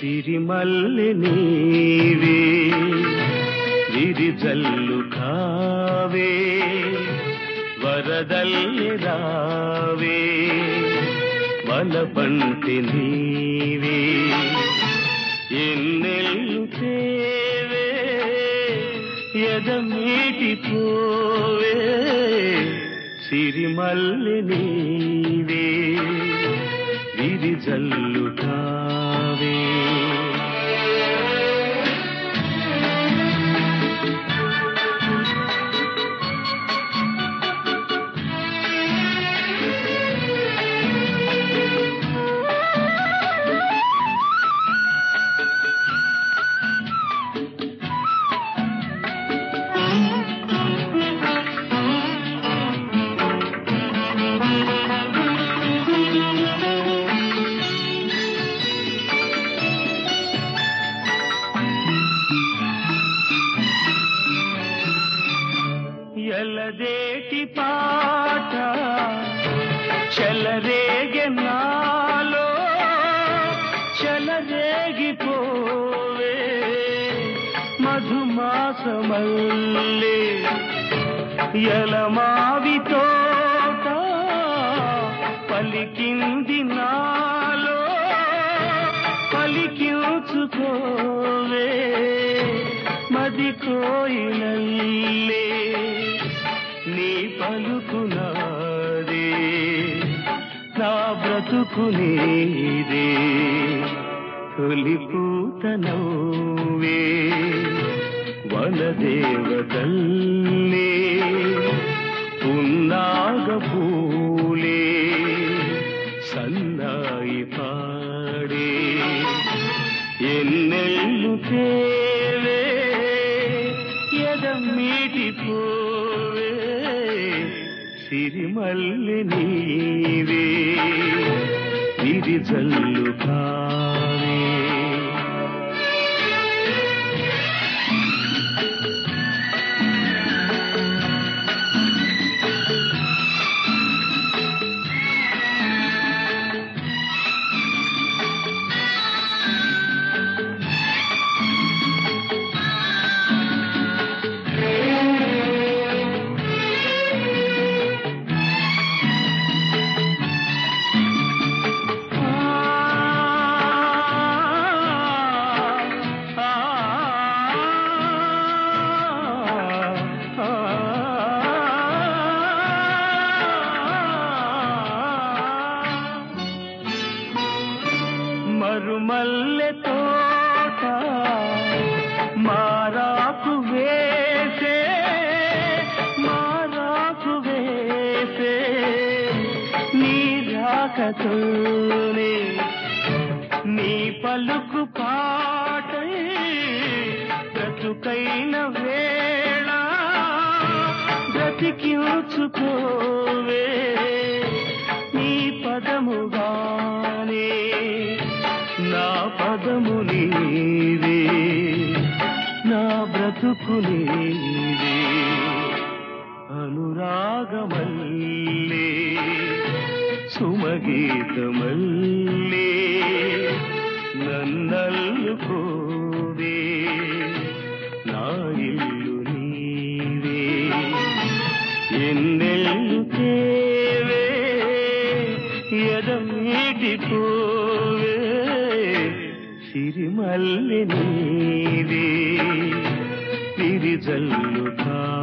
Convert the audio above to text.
సిరిమల్లి నీవే విరిజల్లు కావే వరదల్లి రావే వలపంటి నీవే ఎన్నెల్లు తేవే ఎదమీటి పోవే సిరిమల్లి నీవే విరిజల్లు కావే ఎలదేటి పాట చెలరేగె నాలో చెలరేగిపోవే మధుమాసమల్లే ఎలమావి తోట పలికింది నాలో పలికించుకోవే మది కోయిలల్లే నీ పలుకునాదే నా బ్రతుకు నీదే తొలి పూత నవ్వే వనదేవతల్లే పున్నాగ పూలే సన్నాయి పాడే ఎన్నెల్లు తేవే ఎదమ్మీటి పోవే సిరిమల్లి నీవే ఇది జల్లు కావే మరుమల్లె తోట మారాకు వేసే మారాకు వేసే నీ రాకతోనే నీ పలుకు పాటై బ్రతుకైన వేళ బ్రతికించుకోవే నీ పదముగానే నా పదము నీవే నా బ్రతుకు నీవే అనురాగమల్లే సుమగీతమల్లే నన్నల్లుకోవే నా ఇల్లు నీవే ఎన్నెల్లు తేవే ఎదమీటి పోవే సిరిమల్లి నీవే విరిజల్లు కా